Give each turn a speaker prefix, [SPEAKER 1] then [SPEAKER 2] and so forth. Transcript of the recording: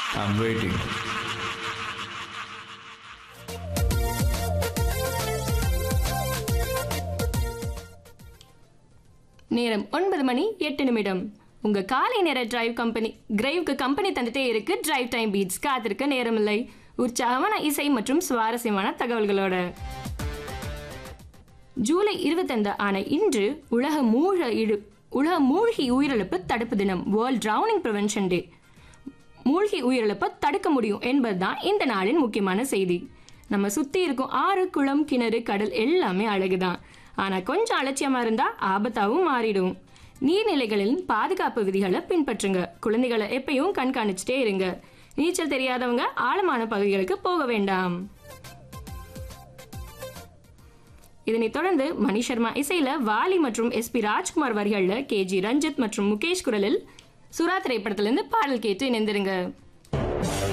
[SPEAKER 1] I'm waiting.
[SPEAKER 2] நேரம் ஒன்பது மணி எட்டு நிமிடம் உங்க காலை நேர டிரைவ் கம்பெனி டிரைவ்க்கு கம்பெனி தந்துட்டே இருக்கு டிரைவ் டைம் பீட்ஸ் காத்திருக்க நேரமில்லை உற்சாகமான இசை மற்றும் சுவாரஸ்யமான தகவல்களோட ஜூலை இருபத்தைந்து ஆன இன்று உலக மூழ்க இடு உலக மூழ்கி உயிரிழப்பு தடுப்பு தினம் வேர்ல்ட் ட்ரௌனிங் ப்ரிவென்ஷன் டே மூழ்கி உயிரிழப்பை தடுக்க முடியும் என்பதுதான் இந்த நாளின் முக்கியமான செய்தி நம்ம சுத்தி இருக்கும் ஆறு குளம் கிணறு கடல் எல்லாமே அழகுதான் ஆனா கொஞ்சம் அலட்சியமா இருந்தா ஆபத்தாவும் மாறிடும் நீர்நிலைகளின் பாதுகாப்பு விதிகளை பின்பற்றுங்க குழந்தைகளை எப்பயும் கண்காணிச்சுட்டே இருங்க நீச்சல் தெரியாதவங்க ஆழமான பகுதிகளுக்கு போக வேண்டாம் இதனைத் தொடர்ந்து மணி சர்மா இசையில வாலி மற்றும் எஸ் பி ராஜ்குமார் வரிகள்ல கே ஜி ரஞ்சித் மற்றும் முகேஷ் குரலில் சுறா திரைப்படத்திலிருந்து பாடல் கேட்டு இணைந்திருங்க